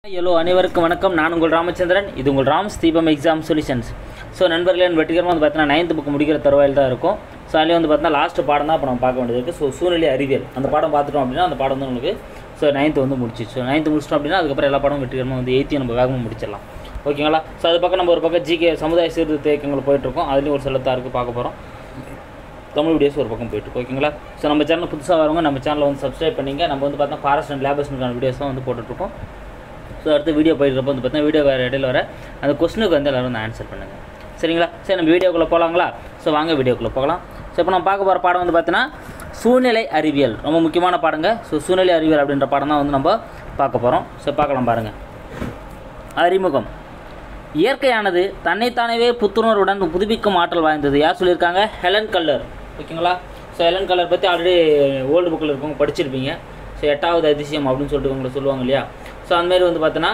hello அனைவருக்கும் வணக்கம் நான் உங்கள் ராமச்சந்திரன் இது உங்கள் ராம்ஸ் தீபம் எக்ஸாம் சொல்யூஷன்ஸ் ஸோ நண்பர்களே வெற்றிகரமாக வந்து பார்த்தீங்கன்னா நைன்த் புக் முடிக்கிற தருவாயில் தான் இருக்கும் ஸோ அதுலேயே வந்து பார்த்தீங்கன்னா லாஸ்ட் பாடம் தான் இப்போ நம்ம பார்க்க வேண்டியது இருக்குது ஸோ சூழ்நிலை அறிவியல் அந்த பாடம் பார்த்துட்டோம் அப்படின்னா அந்த பாடம் வந்து உங்களுக்கு ஸோ நைன்த்து வந்து முடிச்சிச்சு ஸோ நைன்த்து முடிச்சிட்டோம் அப்படின்னா அதுக்கப்புறம் எல்லா பாடமும் வெற்றிகரமாக வந்து எயித்தையும் நம்ம வேகமாக முடிச்சிடலாம் ஓகேங்களா ஸோ அது பக்கம் நம்ம ஒரு பக்கம் ஜிகே சமுதாய சீர்திருத்த இயக்கங்கள் போயிட்டுருக்கோம் அதுலேயும் ஒரு சில தாருக்கு பார்க்க போகிறோம் தமிழ் வீடியோஸ் ஒரு பக்கம் போயிட்டு இருக்கு, ஓகேங்களா ஸோ நம்ம சேனல் புதுசாக வரவங்க நம்ம சேனலை வந்து சப்ஸ்கிரைப் பண்ணிங்க நம்ம வந்து பார்த்தா ஃபாரஸ்ட் அண்ட் லேபர்ஸ்னுக்கான வீடியோஸ்லாம் வந்து போட்டுட்ருக்கோம் ஸோ அடுத்து வீடியோ போயிட்டுறப்ப வந்து பார்த்தீங்கன்னா வீடியோ வேறு இடையில வர அந்த கொஸ்டினுக்கு வந்து எல்லோரும் வந்து ஆன்சர் பண்ணுங்கள் சரிங்களா சரி நம்ம வீடியோக்குள்ளே போகலாங்களா ஸோ வாங்க வீடியோக்குள்ளே போகலாம் ஸோ இப்போ நம்ம பார்க்க போகிற பாடம் வந்து பார்த்தீங்கன்னா சூழ்நிலை அறிவியல் ரொம்ப முக்கியமான பாடங்க ஸோ சூழ்நிலை அறிவியல் அப்படின்ற பாடம் தான் வந்து நம்ம பார்க்க போகிறோம் ஸோ பார்க்கலாம் பாருங்கள் அறிமுகம் இயற்கையானது தன்னைத்தானவே புத்துணர்வுடன் புதுப்பிக்கும் ஆற்றல் வாய்ந்தது யார் சொல்லியிருக்காங்க ஹெலன் கல்லர் ஓகேங்களா ஸோ ஹெலன் கல்லர் பற்றி ஆல்ரெடி ஓல்டு புக்கில் இருக்கவங்க படிச்சிருப்பீங்க ஸோ எட்டாவது அதிசயம் அப்படின்னு சொல்லிட்டு உங்களை சொல்லுவாங்க இல்லையா ஸோ அந்தமாரி வந்து பார்த்தோன்னா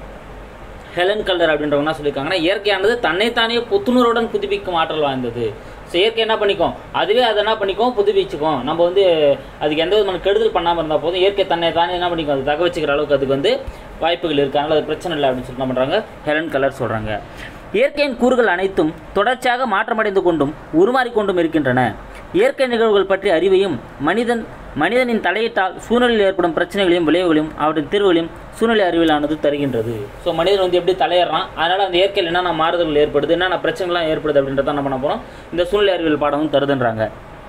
ஹெலன் கல்லர் அப்படின்றவங்க என்ன சொல்லியிருக்காங்கன்னா இயற்கையானது தன்னைத்தானே புத்துணர்வுடன் புதுப்பிக்கும் ஆற்றல் வாய்ந்தது ஸோ இயற்கை என்ன பண்ணிக்கும் அதுவே அதை என்ன பண்ணிக்கும் புதுப்பிச்சுக்கும் நம்ம வந்து அதுக்கு எந்த விதமான கெடுதல் பண்ணாமல் இருந்தால் போதும் இயற்கை தன்னை தானே என்ன பண்ணிக்கும் அது தக வச்சுக்கிற அளவுக்கு அதுக்கு வந்து வாய்ப்புகள் இருக்கு அதனால் அது பிரச்சனை இல்லை அப்படின்னு சொல்லிட்டு என்ன பண்ணுறாங்க ஹெலன் கலர் சொல்கிறாங்க இயற்கையின் கூறுகள் அனைத்தும் தொடர்ச்சியாக மாற்றமடைந்து கொண்டும் உருமாறிக் கொண்டும் இருக்கின்றன இயற்கை நிகழ்வுகள் பற்றிய அறிவையும் மனிதன் மனிதனின் தலையிட்டால் சூழ்நிலையில் ஏற்படும் பிரச்சனைகளையும் விளைவுகளையும் அவற்றின் தீர்வுகளையும் சூழ்நிலை அறிவியலானது தருகின்றது ஸோ மனிதன் வந்து எப்படி தலையிடுறான் அதனால் அந்த இயற்கையில் என்னென்ன மாறுதல்கள் ஏற்படுது என்னென்ன பிரச்சனைகள்லாம் ஏற்படுது அப்படின்றத என்ன பண்ண போகிறோம் இந்த சூழ்நிலை அறிவியல் பாடமும் தருதுன்றாங்க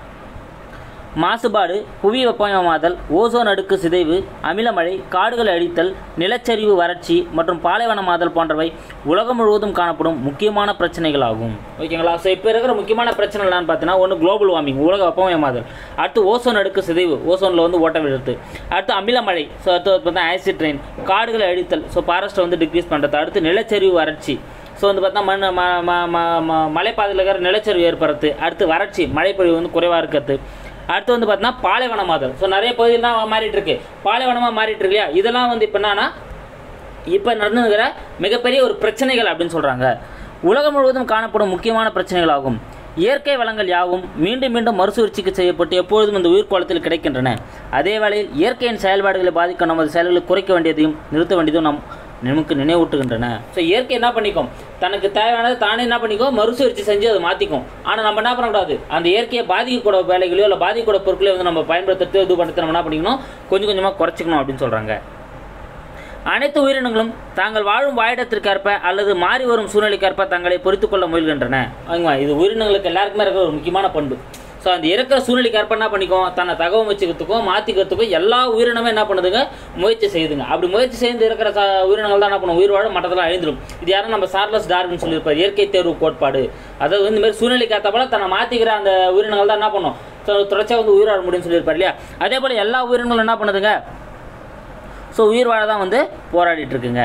மாசுபாடு புவி வெப்பமயமாதல் ஓசோன் அடுக்கு சிதைவு அமிலமழை காடுகளை அழித்தல் நிலச்சரிவு வறட்சி மற்றும் பாலைவனமாதல் போன்றவை உலகம் முழுவதும் காணப்படும் முக்கியமான பிரச்சனைகளாகும் ஓகேங்களா ஸோ இப்போ இருக்கிற முக்கியமான பிரச்சனை என்னன்னு பார்த்தீங்கன்னா ஒன்று குளோபல் வார்மிங் உலக வெப்பமயமாதல் அடுத்து ஓசோன் அடுக்கு சிதைவு ஓசோனில் வந்து ஓட்ட விழுத்து அடுத்து அமிலமழை ஸோ அடுத்து பார்த்தா ஆசிட் ரெயின் காடுகளை அழித்தல் ஸோ ஃபாரஸ்ட்டை வந்து டிக்ரீஸ் பண்ணுறது அடுத்து நிலச்சரிவு வறட்சி ஸோ வந்து பார்த்தா மண் ம ம ம ம மலைப்பாதையில் இருக்கிற நிலச்சரிவு ஏற்படுறது அடுத்து வறட்சி மழைப்பொழிவு வந்து குறைவாக இருக்கிறது அடுத்து வந்து பார்த்தீங்கன்னா பாலைவனமாதல் ஸோ நிறைய பகுதியில் தான் மாறிட்டு இருக்கு பாலைவனமாக மாறிட்டு இருக்கு இல்லையா இதெல்லாம் வந்து இப்போ என்னன்னா இப்போ நடந்துகிற மிகப்பெரிய ஒரு பிரச்சனைகள் அப்படின்னு சொல்கிறாங்க உலகம் முழுவதும் காணப்படும் முக்கியமான பிரச்சனைகளாகும் இயற்கை வளங்கள் யாவும் மீண்டும் மீண்டும் மறுசுழற்சிக்கு செய்யப்பட்டு எப்பொழுதும் இந்த உயிர்கோளத்தில் கிடைக்கின்றன அதே வேளையில் இயற்கையின் செயல்பாடுகளை பாதிக்கும் நமது செயல்களை குறைக்க வேண்டியதையும் நிறுத்த வேண்டியதும் நம் நமக்கு நினைவூட்டுகின்றன ஸோ இயற்கை என்ன பண்ணிக்கும் தனக்கு தேவையானது தானே என்ன பண்ணிக்கும் மறுசுழற்சி செஞ்சு அதை மாற்றிக்கும் ஆனால் நம்ம என்ன பண்ணக்கூடாது அந்த இயற்கையை பாதிக்கக்கூட வேலைகளையோ இல்லை பாதிக்கக்கூட பொருட்களையோ வந்து நம்ம பயன்படுத்துறது இது பண்ணுறது நம்ம என்ன பண்ணிக்கணும் கொஞ்சம் கொஞ்சமாக குறைச்சிக்கணும் அப்படின்னு சொல்கிறாங்க அனைத்து உயிரினங்களும் தாங்கள் வாழும் வாயிடத்திற்கேற்ப அல்லது மாறி வரும் சூழ்நிலைக்கேற்ப தங்களை பொறுத்துக் கொள்ள முயல்கின்றன வாங்கம்மா இது உயிரினங்களுக்கு எல்லாருக்குமே இருக்கிற ஒரு முக்கியமான பண்பு ஸோ அந்த இருக்கிற சூழ்நிலைக்கேற்ப என்ன பண்ணிக்கும் தன்னை தகவல் வச்சுக்கிறதுக்கும் மாற்றிக்கிறதுக்கும் எல்லா உயிரினமும் என்ன பண்ணுதுங்க முயற்சி செய்யுதுங்க அப்படி முயற்சி செய்து இருக்கிற ச உயிரினங்கள் தான் என்ன பண்ணும் உயிர் வாழும் மட்டத்தில் அழிந்துடும் இது யாரும் நம்ம சார்லஸ் டார்வின் சொல்லியிருப்பார் இயற்கை தேர்வு கோட்பாடு அதாவது வந்து இந்த மாதிரி சூழ்நிலைக்கு ஏற்ற போல தன்னை மாற்றிக்கிற அந்த உயிரினங்கள் தான் என்ன பண்ணும் ஸோ தொடர்ச்சியாக வந்து உயிர் வாழ முடியும்னு சொல்லியிருப்பார் இல்லையா அதே போல் எல்லா உயிரினங்களும் என்ன பண்ணுதுங்க ஸோ உயிர் வாழ தான் வந்து போராடிட்டு இருக்குங்க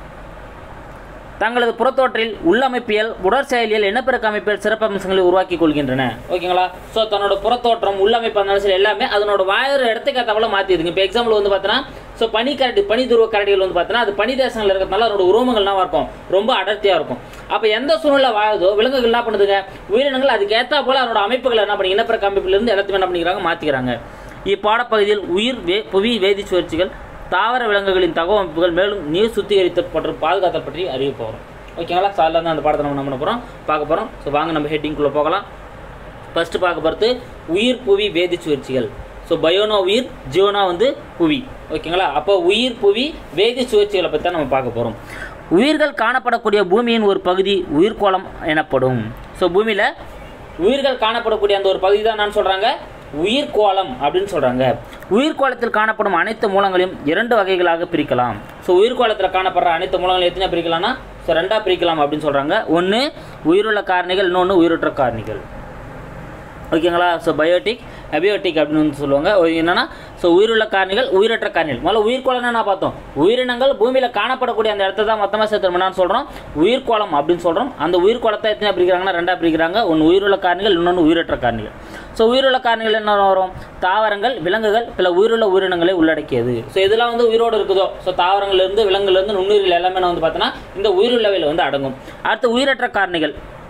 தங்களது புறத்தோற்றில் உள்ளமைப்பியல் உடற்செயலியல் இனப்பெருக்க அமைப்பியல் சிறப்பம்சங்களை உருவாக்கி கொள்கின்றன ஓகேங்களா ஸோ தன்னோட புறத்தோற்றம் உள்ளமைப்பு இருந்தாலும் சரி எல்லாமே அதனோட வாழற இடத்துக்கு ஏற்றவள மாற்றிடுங்க இப்போ எக்ஸாம்பிள் வந்து பார்த்தீங்கன்னா ஸோ பனி கரடி பனி துருவ கரடிகள் வந்து பார்த்தீங்கன்னா அது பனி தேசங்கள் இருக்கிறதுனால அதனோட உருவங்கள்லாம் இருக்கும் ரொம்ப அடர்த்தியாக இருக்கும் அப்போ எந்த சூழ்நிலை வாழுதோ விலங்குகள் என்ன பண்ணுதுங்க உயிரினங்கள் அதுக்கு ஏற்றா போல அதனோட அமைப்புகள் என்ன பண்ணி இனப்பெருக்க அமைப்பிலிருந்து எல்லாத்தையும் என்ன பண்ணிக்கிறாங்க மாற்றிக்கிறாங்க இப்பாடப்பகுதியில் உயிர் வே புவி வேதி சுழற்சிகள் தாவர விலங்குகளின் தகவமைப்புகள் மேலும் நீர் சுத்திகரித்தல் மற்றும் பாதுகாத்தல் பற்றி அறிய போகிறோம் ஓகேங்களா ஸோ அதில் தான் அந்த பாடத்தை நம்ம என்ன பண்ண போகிறோம் பார்க்க போகிறோம் ஸோ வாங்க நம்ம ஹெட்டிங்குள்ளே போகலாம் ஃபஸ்ட்டு பார்க்க போகிறது உயிர் புவி வேதி சுழற்சிகள் ஸோ பயோனா உயிர் ஜியோனா வந்து புவி ஓகேங்களா அப்போ உயிர் புவி வேதி சுழற்சிகளை பற்றி தான் நம்ம பார்க்க போகிறோம் உயிர்கள் காணப்படக்கூடிய பூமியின் ஒரு பகுதி உயிர்கோளம் எனப்படும் ஸோ பூமியில் உயிர்கள் காணப்படக்கூடிய அந்த ஒரு பகுதி தான் நான் சொல்கிறாங்க உயிர்கோளம் அப்படின்னு சொல்கிறாங்க உயிர்கோளத்தில் காணப்படும் அனைத்து மூலங்களையும் இரண்டு வகைகளாக பிரிக்கலாம் ஸோ உயிர்கோளத்தில் காணப்படுற அனைத்து மூலங்களையும் எத்தனை பிரிக்கலாம்னா ஸோ ரெண்டாக பிரிக்கலாம் அப்படின்னு சொல்கிறாங்க ஒன்று உயிருள்ள காரணிகள் இன்னொன்று உயிரற்ற காரணிகள் ஓகேங்களா ஸோ பயோட்டிக் அபியோட்டிக் அப்படின்னு வந்து சொல்லுவாங்க ஒரு என்னன்னா ஸோ உயிருள்ள காரணிகள் உயிரற்ற காரணிகள் முதல்ல உயிர்கோளம்னா என்ன பார்த்தோம் உயிரினங்கள் பூமியில் காணப்படக்கூடிய அந்த இடத்த தான் மொத்தமாக சேர்த்து சொல்கிறோம் உயிர்கோளம் அப்படின்னு சொல்கிறோம் அந்த உயிர்கோளத்தை எத்தனை பிரிக்கிறாங்கன்னா ரெண்டாக பிரிக்கிறாங்க ஒன்று உயிருள்ள காரணிகள் இன்னொன்று உயிரற்ற காரணிகள் ஸோ உயிருள்ள காரணிகள் என்ன வரும் தாவரங்கள் விலங்குகள் பிற உயிருள்ள உயிரினங்களை உள்ளடக்கியது ஸோ இதெல்லாம் வந்து உயிரோடு இருக்குதோ ஸோ தாவரங்கள்லேருந்து விலங்குலேருந்து நுண்ணுயிர்கள் எல்லாமே நான் வந்து பார்த்தோன்னா இந்த உயிருள்ளவையில் வந்து அடங்கும் அடுத்து உயிரற்ற காரணிகள்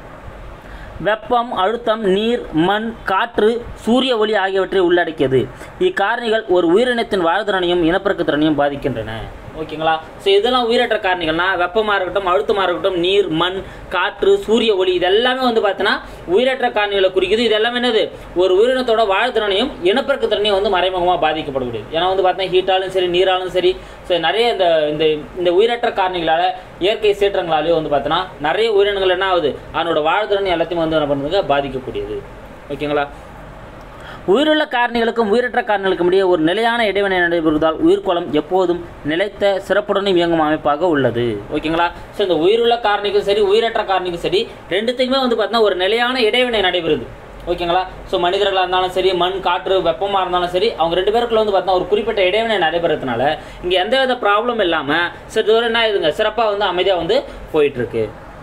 வெப்பம் அழுத்தம் நீர் மண் காற்று சூரிய ஒளி ஆகியவற்றை உள்ளடக்கியது இக்காரணிகள் ஒரு உயிரினத்தின் வாழ்திறனையும் இனப்பெருக்க திறனையும் பாதிக்கின்றன ஓகேங்களா ஸோ இதெல்லாம் உயிரற்ற காரணிகள்னா வெப்பமாக இருக்கட்டும் அழுத்தமாக இருக்கட்டும் நீர் மண் காற்று சூரிய ஒளி இதெல்லாமே வந்து பார்த்தீங்கன்னா உயிரற்ற காரணிகளை குறிக்குது இது எல்லாமே என்னது ஒரு உயிரினத்தோட வாழ்த்திறனையும் இனப்பெருக்க திறனையும் வந்து மறைமுகமாக பாதிக்கப்படக்கூடியது ஏன்னா வந்து பார்த்தீங்கன்னா ஹீட்டாலும் சரி நீராலும் சரி ஸோ நிறைய இந்த இந்த இந்த உயிரற்ற காரணிகளால் இயற்கை சீற்றங்களாலேயும் வந்து பார்த்தீங்கன்னா நிறைய உயிரினங்கள் என்ன ஆகுது அதனோட வாழ்த்திறன் எல்லாத்தையும் வந்து என்ன பண்ணுறதுங்க பாதிக்கக்கூடியது ஓகேங்களா உயிருள்ள காரணிகளுக்கும் உயிரற்ற காரணிகளுக்கும் இடையே ஒரு நிலையான இடைவினை நடைபெறுவதால் உயிர்கோளம் எப்போதும் நிலைத்த சிறப்புடனும் இயங்கும் அமைப்பாக உள்ளது ஓகேங்களா ஸோ இந்த உயிருள்ள காரணிக்கும் சரி உயிரற்ற காரணிக்கும் சரி ரெண்டுத்துக்குமே வந்து பார்த்தீங்கன்னா ஒரு நிலையான இடைவினை நடைபெறுது ஓகேங்களா ஸோ மனிதர்களாக இருந்தாலும் சரி மண் காற்று வெப்பமாக இருந்தாலும் சரி அவங்க ரெண்டு பேருக்குள்ள வந்து பார்த்தீங்கன்னா ஒரு குறிப்பிட்ட இடைவினை நடைபெறதுனால இங்கே எந்த வித ப்ராப்ளம் இல்லாமல் சரி தூரம் என்ன ஆகுதுங்க சிறப்பாக வந்து அமைதியாக வந்து போயிட்டுருக்கு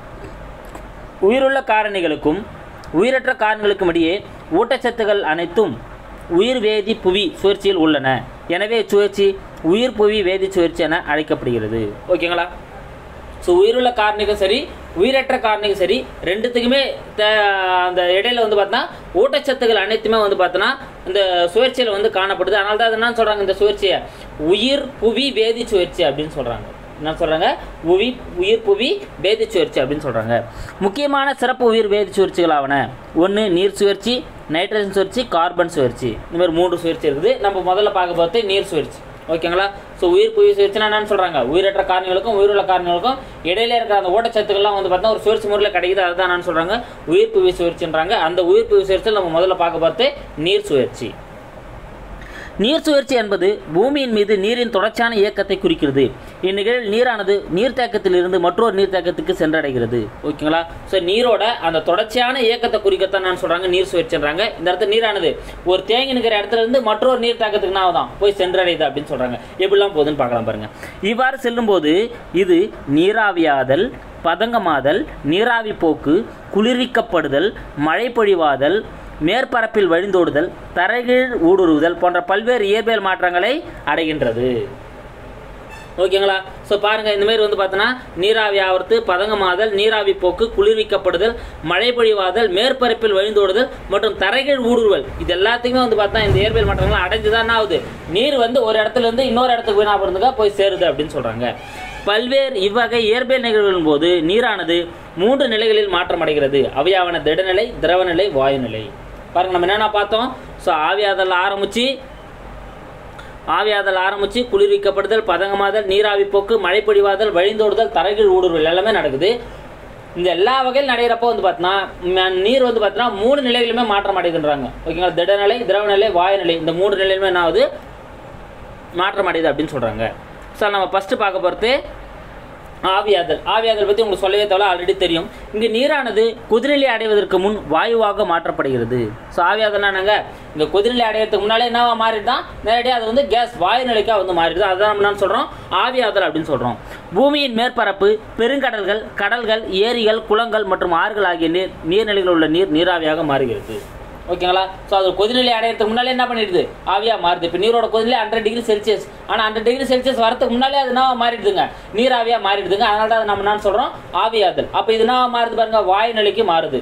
உயிருள்ள காரணிகளுக்கும் உயிரற்ற காரணிகளுக்கும் இடையே ஊட்டச்சத்துக்கள் அனைத்தும் உயிர் வேதி புவி சுழற்சியில் உள்ளன எனவே இச்சுழற்சி உயிர் புவி வேதி சுழற்சி என அழைக்கப்படுகிறது ஓகேங்களா ஸோ உயிருள்ள காரணிக்கும் சரி உயிரற்ற காரணிக்கும் சரி ரெண்டுத்துக்குமே த அந்த இடையில வந்து பார்த்தா ஊட்டச்சத்துக்கள் அனைத்துமே வந்து பார்த்தோன்னா இந்த சுழற்சியில் வந்து காணப்படுது அதனால தான் அது என்ன சொல்கிறாங்க இந்த சுழற்சியை உயிர் புவி வேதி சுழற்சி அப்படின்னு சொல்கிறாங்க என்ன சொல்கிறாங்க உவி உயிர் புவி வேதி சுழற்சி அப்படின்னு சொல்கிறாங்க முக்கியமான சிறப்பு உயிர் வேதி சுழற்சிகளாவன ஒன்று நீர் சுழற்சி நைட்ரஜன் சுழற்சி கார்பன் சுழற்சி இந்த மாதிரி மூன்று சுழற்சி இருக்குது நம்ம முதல்ல பார்க்க பார்த்து நீர் சுழற்சி ஓகேங்களா ஸோ உயிர் புவி சுழற்சினா என்னன்னு சொல்கிறாங்க உயிரற்ற காரணிகளுக்கும் உயிருள்ள காரணிகளுக்கும் இடையில இருக்கிற அந்த ஊட்டச்சத்துக்கள்லாம் வந்து பார்த்தா ஒரு சுழற்சி முறையில் கிடைக்குது அதுதான் என்னன்னு சொல்கிறாங்க உயிர் புவி சுழற்சின்றாங்க அந்த உயிர் புவி சுழற்சியில் நம்ம முதல்ல பார்க்க பார்த்து நீர் சுழற்சி நீர் சுழற்சி என்பது பூமியின் மீது நீரின் தொடர்ச்சியான இயக்கத்தை குறிக்கிறது இந்நிகழ்வில் நீரானது நீர்த்தேக்கத்திலிருந்து மற்றொரு நீர்த்தேக்கத்துக்கு சென்றடைகிறது ஓகேங்களா ஸோ நீரோட அந்த தொடர்ச்சியான இயக்கத்தை குறிக்கத்தான் நான் சொல்றாங்க நீர் சுழற்சின்றாங்க இந்த இடத்துல நீரானது ஒரு தேங்கி நிற்கிற இடத்துல இருந்து மற்றொரு நீர்த்தாக்கத்துக்கு நான் தான் போய் சென்றடையுது அப்படின்னு சொல்றாங்க எப்படிலாம் போகுதுன்னு பார்க்கலாம் பாருங்க இவ்வாறு செல்லும்போது இது நீராவியாதல் பதங்கமாதல் நீராவி போக்கு குளிர்விக்கப்படுதல் மழை பொழிவாதல் மேற்பரப்பில் வழிந்தோடுதல் தரைகீழ் ஊடுருவுதல் போன்ற பல்வேறு இயற்பியல் மாற்றங்களை அடைகின்றது ஓகேங்களா ஸோ பாருங்கள் இந்த மாதிரி வந்து பார்த்தோன்னா நீராவி ஆவர்த்து பதங்கமாதல் நீராவி போக்கு குளிர்விக்கப்படுதல் மழை பொழிவாதல் மேற்பரப்பில் வழிந்தோடுதல் மற்றும் தரைகீழ் ஊடுருவல் இது எல்லாத்தையுமே வந்து பார்த்தா இந்த இயற்பியல் மாற்றங்கள் அடைஞ்சு தான் என்ன ஆகுது நீர் வந்து ஒரு இடத்துல இருந்து இன்னொரு இடத்துக்கு வீணா போகிறதுக்கா போய் சேருது அப்படின்னு சொல்கிறாங்க பல்வேறு இவ்வகை இயற்பியல் நிகழ்வுகளின் போது நீரானது மூன்று நிலைகளில் மாற்றமடைகிறது அவையாவன திடநிலை திரவநிலை வாயுநிலை பாருங்க நம்ம என்னென்ன பார்த்தோம் ஸோ ஆவியாதல் ஆரம்பிச்சு ஆவியாதல் ஆரம்பிச்சு குளிர்விக்கப்படுதல் பதங்கமாதல் நீராவி போக்கு மழை பொழிவாதல் வழிந்தோடுதல் தரைகீழ் ஊடுருவல் எல்லாமே நடக்குது இந்த எல்லா வகையில் நடைகிறப்போ வந்து பார்த்தீங்கன்னா நீர் வந்து பார்த்தீங்கன்னா மூணு நிலைகளுமே மாற்றம் அடையுதுன்றாங்க ஓகேங்களா திடநிலை திரவநிலை வாயுநிலை இந்த மூணு நிலையிலுமே என்ன ஆகுது மாற்றம் அடையுது அப்படின்னு சொல்கிறாங்க சார் நம்ம ஃபஸ்ட்டு பார்க்க போகிறது ஆவியாதல் ஆவியாதல் பற்றி உங்களுக்கு சொல்லவே தேவை ஆல்ரெடி தெரியும் இங்கே நீரானது கொதிநிலை அடைவதற்கு முன் வாயுவாக மாற்றப்படுகிறது ஸோ ஆவியாதல்னா என்னங்க இங்கே கொதிநிலை அடையிறதுக்கு முன்னாலே என்னவா மாறிடுதான் நேரடியாக அது வந்து கேஸ் வாயு நிலைக்காக வந்து மாறிடுது அதுதான் நம்ம என்ன சொல்கிறோம் ஆவியாதல் அப்படின்னு சொல்கிறோம் பூமியின் மேற்பரப்பு பெருங்கடல்கள் கடல்கள் ஏரிகள் குளங்கள் மற்றும் ஆறுகள் ஆகிய நீர் நீர்நிலைகளில் உள்ள நீர் நீராவியாக மாறுகிறது ஓகேங்களா ஸோ அது கொதிநிலை அடையிறதுக்கு முன்னாலே என்ன பண்ணிடுது ஆவியாக மாறுது இப்போ நீரோட கொதிநிலை ஹண்ட்ரட் டிகிரி செல்சியஸ் ஆனால் ஹண்ட்ரட் டிகிரி செல்சியஸ் வரதுக்கு முன்னாலே அது என்ன மாறிடுதுங்க நீராவியாக மாறிடுதுங்க அதனால தான் நம்ம என்ன சொல்கிறோம் ஆவியாதல் அப்போ இது என்ன மாறுது பாருங்க வாயு நிலைக்கு மாறுது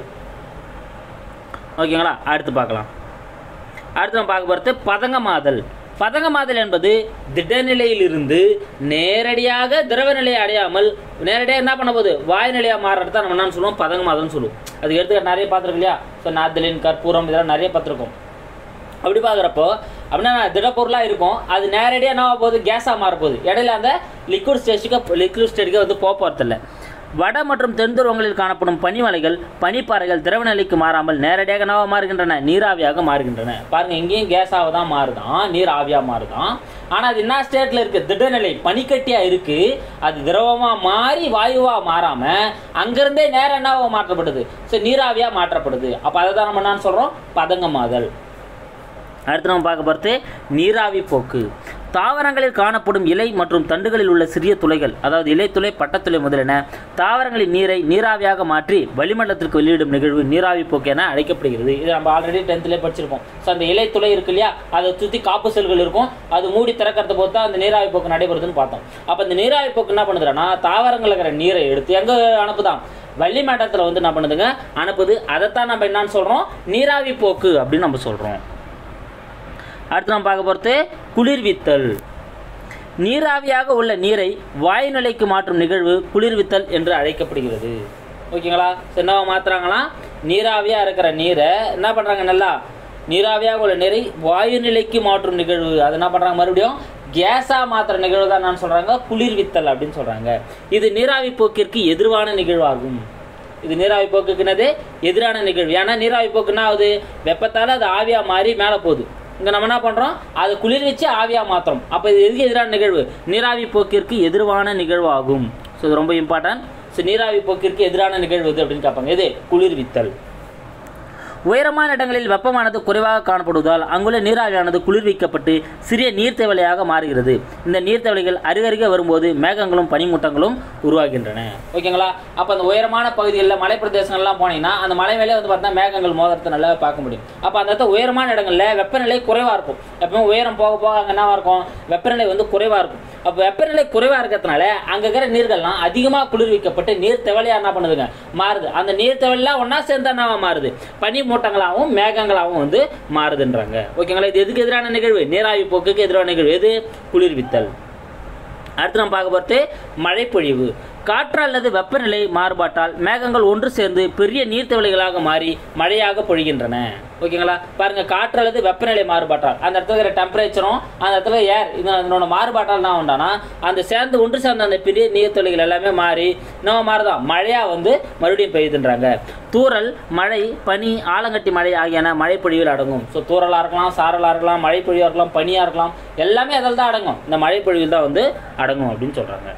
ஓகேங்களா அடுத்து பார்க்கலாம் அடுத்து நம்ம பார்க்க போகிறது பதங்கமாதல் பதங்கமாதல் என்பது திடநிலையிலிருந்து நேரடியாக திரவ நிலையை அடையாமல் நேரடியாக என்ன பண்ண போகுது வாயு நிலையாக மாறுறது தான் நம்ம என்ன சொல்லுவோம் பதங்கமாதல்னு சொல்லுவோம் அதுக்கு எடுத்துக்க நிறைய பார்த்துருக்கு இல்லையா ஸோ நாத்தலின் கற்பூரம் இதெல்லாம் நிறைய பார்த்துருக்கோம் அப்படி பார்க்குறப்போ அப்படின்னா திடப்பொருளாக இருக்கும் அது நேரடியாக என்ன ஆக போகுது கேஸாக மாறப்போகுது இடையில அந்த லிக்விட் ஸ்டேஜுக்கு லிக்விட் ஸ்டேஜுக்கு வந்து போக போகிறதில்ல வட மற்றும் தென் துருவங்களில் காணப்படும் பனிமலைகள் பனிப்பாறைகள் திரவ நிலைக்கு மாறாமல் நேரடியாக என்னவா மாறுகின்றன நீராவியாக மாறுகின்றன பாருங்க இங்கேயும் கேஸாக தான் மாறுதான் நீர் ஆவியாக மாறுதான் ஆனால் அது என்ன ஸ்டேட்டில் இருக்குது திடநிலை பனிக்கட்டியாக இருக்குது அது திரவமாக மாறி வாயுவாக மாறாமல் அங்கேருந்தே நேரம் என்னவா மாற்றப்படுது ஸோ நீராவியாக மாற்றப்படுது அப்போ அதை தான் நம்ம என்னன்னு சொல்கிறோம் பதங்கமாதல் அடுத்து நம்ம பார்க்க போகிறது நீராவி போக்கு தாவரங்களில் காணப்படும் இலை மற்றும் தண்டுகளில் உள்ள சிறிய துளைகள் அதாவது இலைத்துளை பட்டத்துளை முதலென தாவரங்களின் நீரை நீராவியாக மாற்றி வளிமண்டலத்திற்கு வெளியிடும் நிகழ்வு நீராவி போக்கு என அழைக்கப்படுகிறது இது நம்ம ஆல்ரெடி டென்த்லேயே படிச்சிருப்போம் ஸோ அந்த இலைத்துளை இருக்கு இல்லையா அதை சுற்றி காப்பு செல்கள் இருக்கும் அது மூடி திறக்கிறத பொறுத்து தான் அந்த நீராவி போக்கு நடைபெறுதுன்னு பார்த்தோம் அப்போ இந்த நீராவி போக்கு என்ன பண்ணுதுன்னா தாவரங்கள் இருக்கிற நீரை எடுத்து எங்கே அனுப்புதான் வளிமண்டலத்தில் வந்து என்ன பண்ணுதுங்க அனுப்புது அதைத்தான் நம்ம என்னன்னு சொல்கிறோம் நீராவி போக்கு அப்படின்னு நம்ம சொல்கிறோம் அடுத்து நம்ம பார்க்க போகிறது குளிர்வித்தல் நீராவியாக உள்ள நீரை வாயுநிலைக்கு மாற்றும் நிகழ்வு குளிர்வித்தல் என்று அழைக்கப்படுகிறது ஓகேங்களா So, என்னவா மாத்துறாங்களாம் நீராவியாக இருக்கிற நீரை என்ன பண்ணுறாங்க நல்லா நீராவியாக உள்ள நீரை வாயு நிலைக்கு மாற்றும் நிகழ்வு அது என்ன பண்ணுறாங்க மறுபடியும் கேஸாக மாற்றுற நிகழ்வு தான் நான் சொல்கிறாங்க குளிர்வித்தல் அப்படின்னு சொல்கிறாங்க இது நீராவி போக்கிற்கு எதிர்வான நிகழ்வாகும் இது நீராவி போக்குக்கு என்னது எதிரான நிகழ்வு ஏன்னா நீராவி போக்கு என்ன ஆகுது வெப்பத்தால் அது ஆவியாக மாறி மேலே போகுது இங்கே நம்ம என்ன பண்ணுறோம் அது குளிர் வச்சு ஆவியாக மாற்றுறோம் அப்போ இது எதுக்கு எதிரான நிகழ்வு நீராவி போக்கிற்கு எதிர்வான நிகழ்வாகும் ஸோ இது ரொம்ப இம்பார்ட்டன்ட் ஸோ நீராவி போக்கிற்கு எதிரான நிகழ்வு எது அப்படின்னு கேட்பாங்க எது குளிர்வித்தல் உயரமான இடங்களில் வெப்பமானது குறைவாக காணப்படுவதால் அங்குள்ள நீராவியானது குளிர்விக்கப்பட்டு சிறிய நீர்த்தேவலையாக மாறுகிறது இந்த நீர்த்தேவலைகள் அருகருகே வரும்போது மேகங்களும் பனிமூட்டங்களும் உருவாகின்றன ஓகேங்களா அப்போ அந்த உயரமான பகுதிகளில் மலை பிரதேசங்கள்லாம் போனீங்கன்னா அந்த மலை மேலே வந்து பார்த்தா மேகங்கள் மோதிரத்தை நல்லா பார்க்க முடியும் அப்போ அந்த இடத்துல உயரமான இடங்களில் வெப்பநிலை குறைவாக இருக்கும் எப்பவுமே உயரம் போக போக அங்கே என்னவா இருக்கும் வெப்பநிலை வந்து குறைவாக இருக்கும் அப்போ வெப்பநிலை குறைவாக இருக்கிறதுனால அங்கே இருக்கிற நீர்கள்லாம் அதிகமாக குளிர்விக்கப்பட்டு நீர் தெவலையாக என்ன பண்ணுதுங்க மாறுது அந்த நீர் தெவலாம் ஒன்றா சேர்ந்து என்னவா மாறுது பனி மூட்டங்களாகவும் மேகங்களாகவும் வந்து மாறுதுன்றாங்க ஓகேங்களா இது எதுக்கு எதிரான நிகழ்வு நீராவி போக்குக்கு எதிரான நிகழ்வு எது குளிர்வித்தல் அடுத்து நம்ம பார்க்க போகிறது மழைப்பொழிவு காற்று அல்லது வெப்பநிலை மாறுபாட்டால் மேகங்கள் ஒன்று சேர்ந்து பெரிய நீர்த்தவளைகளாக மாறி மழையாக பொழிகின்றன ஓகேங்களா பாருங்க காற்று அல்லது வெப்பநிலை மாறுபாட்டால் அந்த இடத்துல இருக்கிற டெம்பரேச்சரும் அந்த இடத்துல ஏர் இது அதனோட மாறுபாட்டால் என்ன உண்டானா அந்த சேர்ந்து ஒன்று சேர்ந்த அந்த பெரிய நீர்த்துளிகள் எல்லாமே மாறி நம்ம மாறுதான் மழையாக வந்து மறுபடியும் பெய்யுதுன்றாங்க தூறல் மழை பனி ஆலங்கட்டி மழை ஆகியன மழைப்பொழிவில் அடங்கும் ஸோ தூறலாக இருக்கலாம் சாரலாக இருக்கலாம் மழைப்பொழிவாக இருக்கலாம் பனியாக இருக்கலாம் எல்லாமே அதில் தான் அடங்கும் இந்த மழைப்பொழிவில் தான் வந்து அடங்கும் அப்படின்னு சொல்கிறாங்க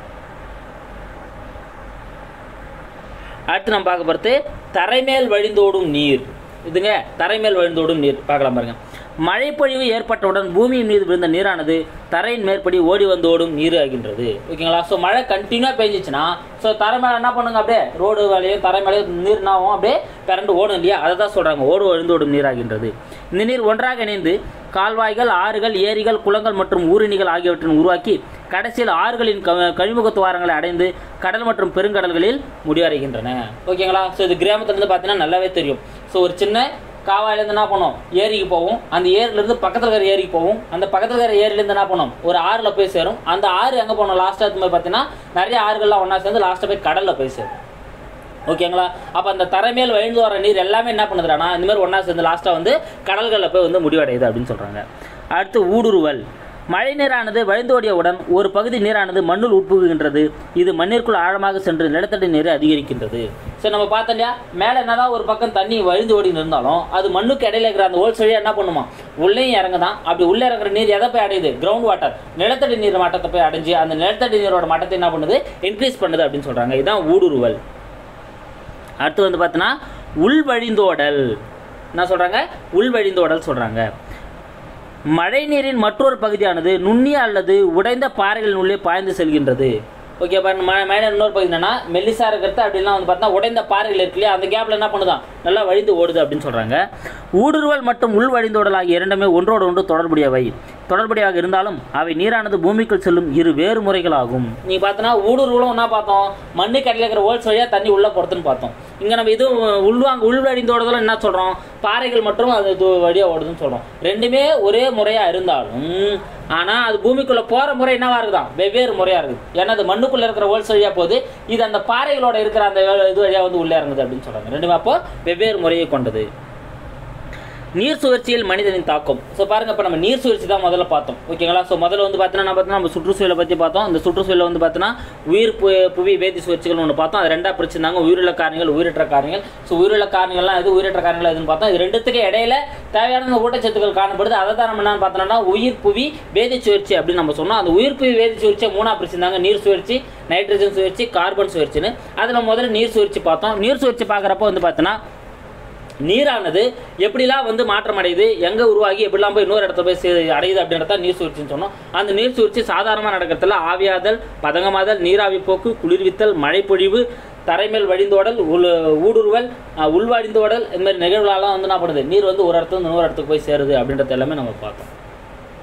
அடுத்து நம்ம பார்க்க போகிறது தரைமேல் வழிந்தோடும் நீர் இதுங்க தரைமேல் வழிந்தோடும் நீர் பார்க்கலாம் பாருங்க மழைப்பொழிவு ஏற்பட்டவுடன் பூமியின் மீது விழுந்த நீரானது தரையின் மேற்படி ஓடி வந்து ஓடும் நீர் ஆகின்றது ஓகேங்களா ஸோ மழை கண்டினியூவாக பெஞ்சிச்சுன்னா ஸோ தரை மேலே என்ன பண்ணுங்க அப்படியே ரோடு வேலையும் தரை மேலேயும் நீர் என்னாகும் அப்படியே கரண்ட் ஓடும் இல்லையா அதை தான் சொல்கிறாங்க ஓடு வழிந்தோடும் நீராகின்றது இந்த நீர் ஒன்றாக இணைந்து கால்வாய்கள் ஆறுகள் ஏரிகள் குளங்கள் மற்றும் ஊருணிகள் ஆகியவற்றின் உருவாக்கி கடைசியில் ஆறுகளின் க கழிமுக துவாரங்களை அடைந்து கடல் மற்றும் பெருங்கடல்களில் முடிவடைகின்றன ஓகேங்களா ஸோ இது கிராமத்துலேருந்து பார்த்தீங்கன்னா நல்லாவே தெரியும் ஸோ ஒரு சின்ன காவாயிலேருந்து என்ன பண்ணும் ஏரிக்கு போவோம் அந்த ஏரியிலேருந்து பக்கத்தில் இருக்கிற ஏரிக்கு போவோம் அந்த பக்கத்தில் இருக்கிற ஏரியிலேருந்து என்ன பண்ணும் ஒரு ஆறில் போய் சேரும் அந்த ஆறு எங்கே போகணும் லாஸ்ட்டாக போய் பார்த்தீங்கன்னா நிறைய ஆறுகள்லாம் ஒன்றா சேர்ந்து லாஸ்ட்டாக போய் கடலில் போய் சேரும் ஓகேங்களா அப்போ அந்த தரைமேல் வழிந்து வர நீர் எல்லாமே என்ன பண்ணுதுடானா இந்த மாதிரி ஒன்றா சேர்ந்து லாஸ்ட்டாக வந்து கடல்களில் போய் வந்து முடிவடையுது அப்படின்னு சொல்கிறாங்க அடுத்து ஊடுருவல் மழை நீரானது வழிந்தோடியவுடன் ஒரு பகுதி நீரானது மண்ணுள் உட்புகுகின்றது இது மண்ணிற்குள் ஆழமாக சென்று நிலத்தடி நீரை அதிகரிக்கின்றது ஸோ நம்ம பார்த்தோம் இல்லையா மேலே என்னதான் ஒரு பக்கம் தண்ணி வழிந்து ஓடி இருந்தாலும் அது மண்ணுக்கு இடையில இருக்கிற அந்த ஹோல்ஸ் வழியாக என்ன பண்ணுமா உள்ளேயும் இறங்குதான் அப்படி உள்ளே இறங்குற நீர் எதை போய் அடையுது கிரவுண்ட் வாட்டர் நிலத்தடி நீர் மட்டத்தை போய் அடைஞ்சு அந்த நிலத்தடி நீரோட மட்டத்தை என்ன பண்ணுது இன்க்ரீஸ் பண்ணுது அப்படின்னு சொல்கிறாங்க இதுதான் ஊடுருவல் அடுத்து வந்து பார்த்தீங்கன்னா உள்வழிந்தோடல் என்ன சொல்கிறாங்க உள்வழிந்தோடல் சொல்கிறாங்க மழைநீரின் மற்றொரு பகுதியானது நுண்ணிய அல்லது உடைந்த பாறைகளின் உள்ளே பாய்ந்து செல்கின்றது ஓகே பாருங்க மழை மழை இன்னொரு பகுதி என்னன்னா மெல்லிசா இருக்கிறது அப்படிலாம் வந்து பார்த்தா உடைந்த பாறைகள் இருக்கு இல்லையா அந்த கேப்ல என்ன பண்ணுதான் நல்லா வழிந்து ஓடுது அப்படின்னு சொல்றாங்க ஊடுருவல் மற்றும் உள் வழிந்தோடல் ஆகிய இரண்டுமே ஒன்றோடு ஒன்று தொடர்புடையவை தொடர்புடையவாக இருந்தாலும் அவை நீரானது பூமிக்குள் செல்லும் இரு வேறு முறைகளாகும் நீ பார்த்தோன்னா ஊடுருவலும் என்ன பார்த்தோம் மண்ணு கடையில் இருக்கிற ஹோல்ஸ் வழியாக தண்ணி உள்ளே போகிறதுன்னு பார்த்தோம் இங்கே நம்ம இது உள்வாங்க உள்வழிந்தோடுதலும் என்ன சொல்கிறோம் பாறைகள் மற்றும் அது இது வழியாக ஓடுதுன்னு சொல்கிறோம் ரெண்டுமே ஒரே முறையாக இருந்தாலும் ஆனால் அது பூமிக்குள்ளே போகிற முறை என்னவா இருக்குதான் வெவ்வேறு முறையாக இருக்குது ஏன்னா அது மண்ணுக்குள்ளே இருக்கிற ஹோல்ஸ் வழியாக போகுது இது அந்த பாறைகளோட இருக்கிற அந்த இது வழியாக வந்து உள்ளே இறங்குது அப்படின்னு சொல்கிறாங்க ரெண்டுமே அப்போ வெவ்வேறு முறையை கொண்டது நீர் சுழற்சியில் மனிதனின் தாக்கம் ஸோ பாருங்க இப்போ நம்ம நீர் சுழற்சி தான் முதல்ல பார்த்தோம் ஓகேங்களா ஸோ முதல்ல வந்து பார்த்தீங்கன்னா நம்ம பார்த்தீங்கன்னா நம்ம சுற்றுச்சூழலை பற்றி பார்த்தோம் இந்த சுற்றுச்சூழலை வந்து பார்த்தீங்கன்னா உயிர் பு- புவி வேதி சுழற்சிகள் ஒன்று பார்த்தோம் அது ரெண்டாக பிரிச்சிருந்தாங்க உயிருள்ள காரணிகள் உயிரற்ற காரணிகள் ஸோ உயிருள்ள காரணிகள்லாம் எது உயிரற்ற காரணிகள் எதுன்னு பார்த்தோம் இது ரெண்டுத்துக்கு இடையில தேவையான அந்த ஊட்டச்சத்துக்கள் காணப்படுது அதை தான் நம்ம என்னன்னு பார்த்தோம்னா உயிர் புவி வேதி சுழற்சி அப்படின்னு நம்ம சொன்னோம் அந்த உயிர் புவி வேதி சுழற்சியை மூணாக பிரிச்சிருந்தாங்க நீர் சுழற்சி நைட்ரஜன் சுழற்சி கார்பன் சுழற்சின்னு அதில் முதல்ல நீர் சுழற்சி பார்த்தோம் நீர் சுழற்சி பார்க்குறப்போ வந்து பார்த்தீங்கன்னா நீரானது எப்படிலாம் வந்து மாற்றம் அடையுது எங்கே உருவாகி எப்படிலாம் போய் இன்னொரு இடத்துல போய் சே- அடையுது அப்படின்றத நீர் சுழற்சின்னு சொன்னோம் அந்த நீர் சுழற்சி சாதாரணமாக நடக்கிறதுல ஆவியாதல் பதங்கமாதல் நீராவி போக்கு குளிர்வித்தல் மழைப்பொழிவு தரைமேல் வழிந்தோடல் உள் ஊடுருவல் அஹ், உள்வழிந்தோடல் இந்த மாதிரி நிகழ்வுகளெல்லாம் வந்து என்ன பண்ணுது நீர் வந்து ஒரு இடத்துல இருந்து இன்னொரு இடத்துக்கு போய் சேருது அப்படின்றது எல்லாமே நம்ம பார்த்தோம்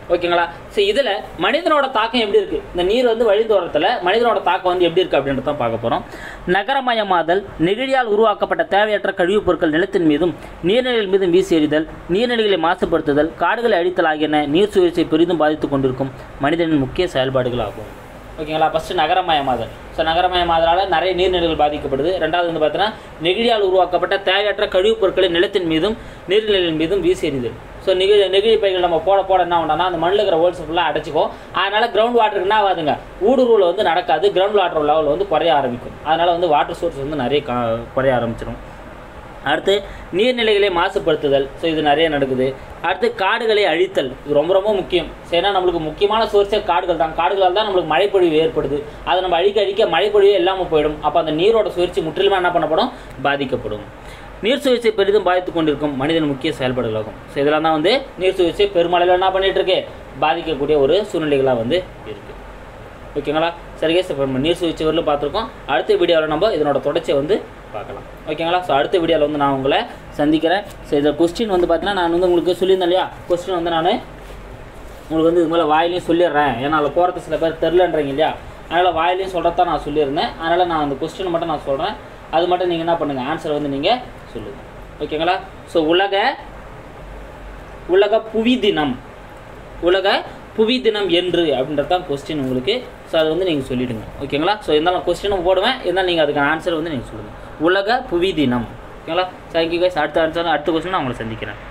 ஓகேங்களா ஸோ இதில் மனிதனோட தாக்கம் எப்படி இருக்குது இந்த நீர் வந்து வழிந்து வரத்தில் மனிதனோட தாக்கம் வந்து எப்படி இருக்குது அப்படின்றத தான் பார்க்க போகிறோம் நகரமயமாதல் நெகிழியால் உருவாக்கப்பட்ட தேவையற்ற கழிவுப் பொருட்கள் நிலத்தின் மீதும் நீர்நிலைகள் மீதும் வீசி எறிதல் நீர்நிலைகளை மாசுபடுத்துதல் காடுகளை அழித்தல் ஆகியன நீர் சுழற்சியை பெரிதும் பாதித்து கொண்டிருக்கும் மனிதனின் முக்கிய செயல்பாடுகள் ஆகும் ஓகேங்களா ஃபஸ்ட்டு நகரமயமாதல் ஸோ நகரமயமாதலால் நிறைய நீர்நிலைகள் பாதிக்கப்படுது ரெண்டாவது வந்து பார்த்தீங்கன்னா நெகிழியால் உருவாக்கப்பட்ட தேவையற்ற கழிவுப் பொருட்களை நிலத்தின் மீதும் நீர்நிலைகளின் மீதும் வீசி எறிதல் ஸோ நெகிழி நெகிழி பைகள் நம்ம போட போட என்ன பண்ணோம்னா அந்த மண்ணில் இருக்கிற ஹோல்ஸ் ஃபுல்லாக அடைச்சிக்கும் அதனால் கிரவுண்ட் வாட்டருக்கு என்ன ஆகாதுங்க ஊடுருவல் வந்து நடக்காது கிரவுண்ட் வாட்டர் லெவல் வந்து குறைய ஆரம்பிக்கும் அதனால் வந்து வாட்டர் சோர்ஸ் வந்து நிறைய கா குறைய ஆரம்பிச்சிடும் அடுத்து நீர்நிலைகளை மாசுபடுத்துதல் ஸோ இது நிறைய நடக்குது அடுத்து காடுகளை அழித்தல் இது ரொம்ப ரொம்ப முக்கியம் ஸோ ஏன்னா நம்மளுக்கு முக்கியமான சோர்ஸே காடுகள் தான் காடுகளால் தான் நம்மளுக்கு மழைப்பொழிவு ஏற்படுது அதை நம்ம அழிக்க அழிக்க மழைப்பொழிவே இல்லாமல் போயிடும் அப்போ அந்த நீரோட சுழற்சி முற்றிலுமாக என்ன பண்ணப்படும் பாதிக்கப்படும் நீர் சுழற்சியை பெரிதும் பாதித்து கொண்டிருக்கும் மனிதன் முக்கிய செயல்பாடுகளாகும் ஸோ இதெல்லாம் தான் வந்து நீர் சுழற்சியை பெருமளவில் என்ன பண்ணிட்டு இருக்கு பாதிக்கக்கூடிய ஒரு சூழ்நிலைகளாக வந்து இருக்குது ஓகேங்களா சரி கேஸ் இப்போ நம்ம நீர் சுழற்சி வரலும் பார்த்துருக்கோம் அடுத்த வீடியோவில் நம்ம இதனோட தொடர்ச்சியை வந்து பார்க்கலாம் ஓகேங்களா ஸோ அடுத்த வீடியோவில் வந்து நான் உங்களை சந்திக்கிறேன் ஸோ இதில் கொஸ்டின் வந்து பார்த்தீங்கன்னா நான் வந்து உங்களுக்கு சொல்லியிருந்தேன் இல்லையா கொஸ்டின் வந்து நான் உங்களுக்கு வந்து இது மேலே வாயிலையும் சொல்லிடுறேன் ஏன்னா அதில் போகிறது சில பேர் தெரிலன்றீங்க இல்லையா அதனால் வாயிலையும் சொல்கிறதான் நான் சொல்லியிருந்தேன் அதனால் நான் அந்த கொஸ்டினை மட்டும் நான் சொல்கிறேன் அது மட்டும் நீங்கள் என்ன பண்ணுங்கள் ஆன்சர் வந்து நீங்கள் சொல்லுங்கள் ஓகேங்களா ஸோ உலக உலக புவி தினம் உலக புவி தினம் என்று அப்படின்றது தான் கொஸ்டின் உங்களுக்கு ஸோ அது வந்து நீங்கள் சொல்லிவிடுங்க ஓகேங்களா ஸோ இருந்தாலும் கொஸ்டினும் போடுவேன் இருந்தாலும் நீங்கள் அதுக்கான ஆன்சர் வந்து நீங்கள் சொல்லுங்கள் உலக புவி தினம் ஓகேங்களா தேங்க்யூ கைஸ் அடுத்த ஆன்சர் அடுத்த கொஸ்டின் நான் உங்களை சந்திக்கிறேன்